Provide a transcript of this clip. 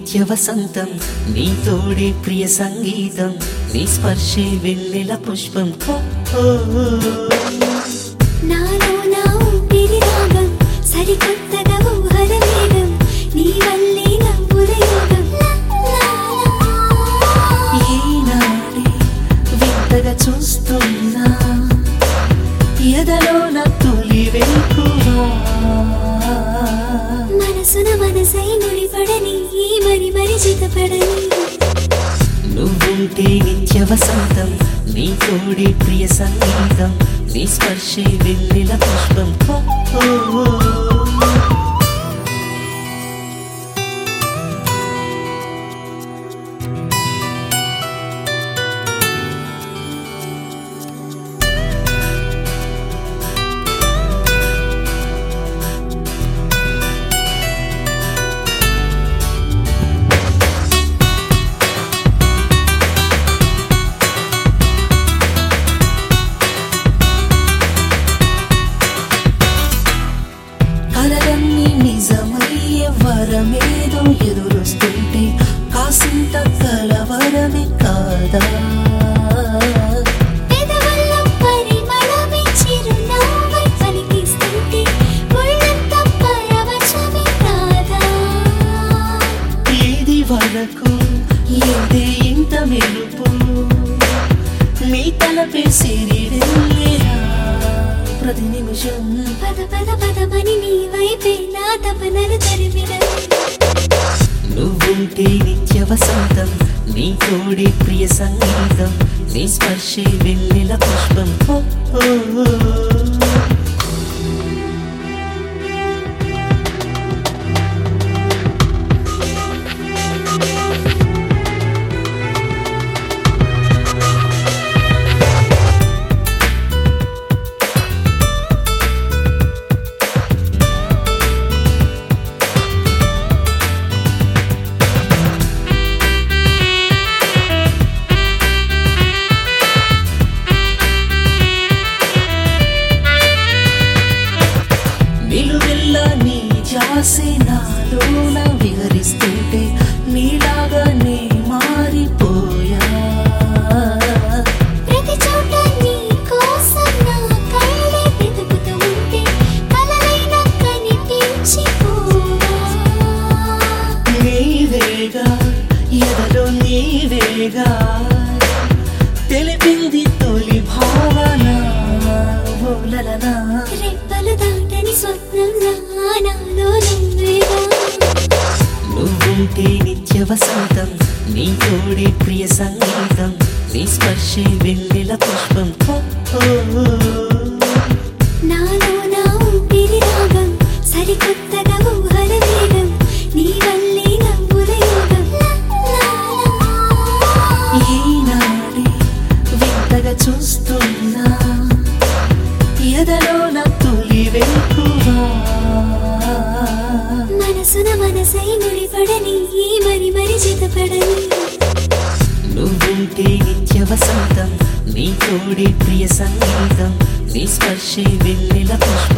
నిత్య వసంతం నీ తోడే ప్రియ సంగీతం నీ స్పర్శే వెన్నెల పుష్పం ఓ, ఓ, ఓ. నాలో నా ఊపిరి రాగం సరికొత్తగా ఊహల వేగం నీ వల్లే నవ్వుల యోగం లా, లా, లా. ఈనాడే వింతగా చూస్తున్నా ఎదలో నా తొలి వెలుగువా మనసున మనసై ముడిపడని ఈ మరి మరి చితపడని నువ్వుంటే నిత్య వసంతం నీ తోడే ప్రియ సంగీతం నీ స్పర్శే వెన్నెల పుష్పం ఓ, ఓ, ఓ. కలలన్నీ నిజమయ్యే వరమేదో ఎదురొస్తుంటే కాసింత కలవరమే కాదా పెదవుల్లో పరిమళమే చిరునవ్వై పలికిస్తుంటే ఒళ్ళంతా పరవశమే కాదా ఏది వరకు ఏదే ఇంత మెరుపు నీ తలపే సిరిడెల్లేరా ప్రతి నిమిషం పద పద పదమని నీ వైపే నా తపనలు తరిమిన నువ్వుంటే నిత్య వసంతం నీ తోడే ప్రియ సంగీతం నీ స్పర్శే వెన్నెల పుష్పం ఓ, ఓ, ఓ. నిలువెల్లా నీ జాసే నాలోన విహరిస్తుంటే నీలాగా నే మారిపోయా ప్రతి చోట నీ కోసం నా కళ్ళే వెతుకుతూ ఉంటే కలలైనా కనిపించిపోవా నీవేగా ఎదలో నీవేగా తెలిపింది తొలి భావన ఓలలనా రెప్పలు దాటని స్వప్నం నా నాలో నువ్వేగా నువ్వుంటే నిత్య వసంతం నీ తోడే ప్రియ సంగీతం నీ స్పర్శే వెన్నెల పుష్పం ఓ, ఓ, ఓ. నాలో నా ఊపిరి రాగం సరికొత్తగా ఊహల వేగం నీ వల్లే నవ్వుల యోగం లా, లా, లా. ఈనాడే వింతగా చూస్తున్నా ఎదలో నా తొలి వెలుగువా మనసున మనసై ముడిపడని ఈ మరి మరి చితపడని నువ్వుంటే నిత్య వసంతం నీ తోడే ప్రియ సంగీతం నీ స్పర్శే వెన్నెల పుష్పం